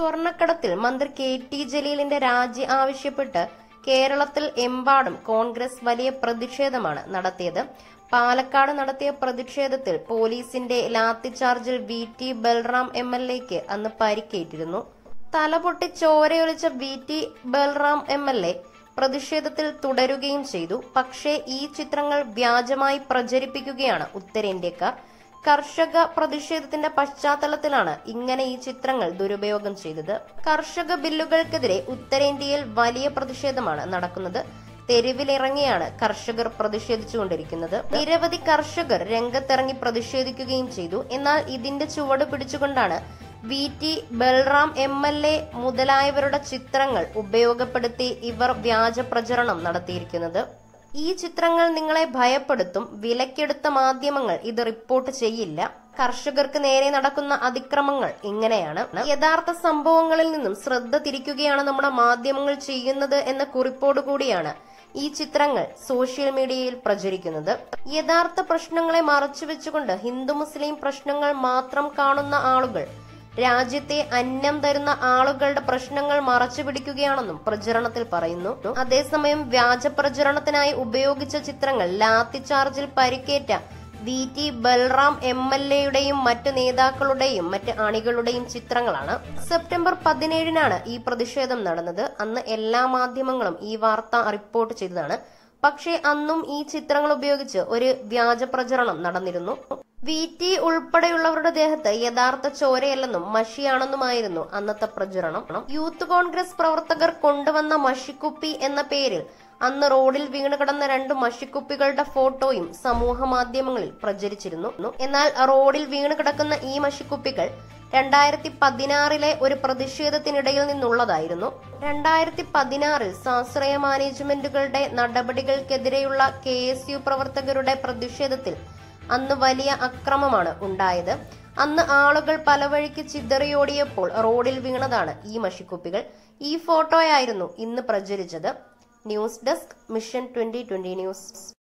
സ്വർണ്ണക്കടത്തിൽ മന്ത്രി K T ജലീലിന്റെ രാജി ആവശ്യപ്പെട്ട് കേരളത്തിൽ എമ്പാടും കോൺഗ്രസ് വലിയ പ്രതിഷേധമാണ് നടത്തിയത് പാലക്കാട് നടത്തിയ പ്രതിഷേധത്തിൽ പോലീസിന്റെ ലാത്തിചാർജിൽ V T Balram M L എക്ക് അന്ന് പരിക്കേറ്റിരുന്നു തലപൊട്ടി ചോരയൊലിച്ച V T Balram M L A പ്രതിഷേധത്തിൽ തുടരുകയും ചെയ്തു പക്ഷേ ഈ ചിത്രങ്ങൾ വ്യാജമായി പ്രചരിപ്പിക്കുകയാണ് ഉത്തരേന്ത്യക്കാർ കർഷക പ്രതിഷേധത്തിന്റെ പശ്ചാത്തലത്തിലാണ് ഇങ്ങനെ ഈ ചിത്രങ്ങൾ ദുരുപയോഗം ചെയ്തത് കർഷക ബില്ലുകൾക്കെതിരെ ഉത്തരേന്ത്യയിൽ വലിയ പ്രതിഷേധമാണ് നടക്കുന്നത് തെരുവിലിറങ്ങിയാണ് കർഷകർ പ്രതിഷേധിച്ചുകൊണ്ടിരിക്കുന്നത് നിരവധി കർഷകർ രംഗത്തിറങ്ങി പ്രതിഷേധിക്കുകയും ചെയ്തു എന്നാൽ ഇതിന്റെ ചുവട് പിടിച്ചുകൊണ്ടാണ് V T Balram M L A മുതലായവരുടെ ചിത്രങ്ങൾ ഉപയോഗപ്പെടുത്തി ഇവർ വ്യാജ പ്രചരണം നടത്തിയിരിക്കുന്നത് ഈ ചിത്രങ്ങൾ നിങ്ങളെ ഭയപ്പെടുത്തും വിലക്കെടുത്ത മാധ്യമങ്ങൾ ഇത് റിപ്പോർട്ട് ചെയ്യില്ല കർഷകർക്ക് നേരെ നടക്കുന്ന അതിക്രമങ്ങൾ ഇങ്ങനെയാണ് യഥാർത്ഥ സംഭവങ്ങളിൽ നിന്നും ശ്രദ്ധ തിരിക്കുകയാണ് നമ്മുടെ മാധ്യമങ്ങൾ ചെയ്യുന്നത് എന്ന കുറിപ്പോടു കൂടിയാണ് ഈ ചിത്രങ്ങൾ സോഷ്യൽ മീഡിയയിൽ പ്രചരിക്കുന്നത് യഥാർത്ഥ പ്രശ്നങ്ങളെ മറച്ചുവെച്ചുകൊണ്ട് ഹിന്ദു മുസ്ലിം പ്രശ്നങ്ങൾ മാത്രം കാണുന്ന ആളുകൾ രാജ്യത്തെ അന്നം തരുന്ന ആളുകളുടെ പ്രശ്നങ്ങൾ മറച്ചു പിടിക്കുകയാണെന്നും പ്രചരണത്തിൽ പറയുന്നു അതേസമയം വ്യാജ പ്രചരണത്തിനായി ഉപയോഗിച്ച ചിത്രങ്ങൾ ലാത്തിചാർജിൽ പരിക്കേറ്റ V T Balram M L എയുടെയും മറ്റ് നേതാക്കളുടെയും മറ്റ് അണികളുടെയും ചിത്രങ്ങളാണ് സെപ്റ്റംബർ പതിനേഴിനാണ് ഈ പ്രതിഷേധം നടന്നത് അന്ന് എല്ലാ മാധ്യമങ്ങളും ഈ വാർത്ത റിപ്പോർട്ട് ചെയ്തതാണ് പക്ഷേ അന്നും ഈ ചിത്രങ്ങൾ ഉപയോഗിച്ച് ഒരു വ്യാജ പ്രചരണം നടന്നിരുന്നു വി ടി ഉൾപ്പെടെയുള്ളവരുടെ ദേഹത്ത് യഥാർത്ഥ ചോരയല്ലെന്നും മഷിയാണെന്നുമായിരുന്നു അന്നത്തെ പ്രചരണം യൂത്ത് കോൺഗ്രസ് പ്രവർത്തകർ കൊണ്ടുവന്ന മഷിക്കുപ്പി എന്ന പേരിൽ അന്ന് റോഡിൽ വീണ് കിടന്ന രണ്ട് മഷിക്കുപ്പികളുടെ ഫോട്ടോയും സമൂഹ മാധ്യമങ്ങളിൽ പ്രചരിച്ചിരുന്നു എന്നാൽ റോഡിൽ വീണ് കിടക്കുന്ന ഈ മഷിക്കുപ്പികൾ രണ്ടായിരത്തി പതിനാറിലെ ഒരു പ്രതിഷേധത്തിനിടയിൽ നിന്നുള്ളതായിരുന്നു രണ്ടായിരത്തി പതിനാറിൽ സ്വാശ്രയ മാനേജ്മെന്റുകളുടെ നടപടികൾക്കെതിരെയുള്ള കെ എസ് യു പ്രവർത്തകരുടെ പ്രതിഷേധത്തിൽ അന്ന് വലിയ അക്രമമാണ് ഉണ്ടായത് അന്ന് ആളുകൾ പല വഴിക്ക് ചിതറിയോടിയപ്പോൾ റോഡിൽ വീണതാണ് ഈ മഷിക്കുപ്പികൾ ഈ ഫോട്ടോയായിരുന്നു ഇന്ന് പ്രചരിച്ചത് news desk mission twenty twenty news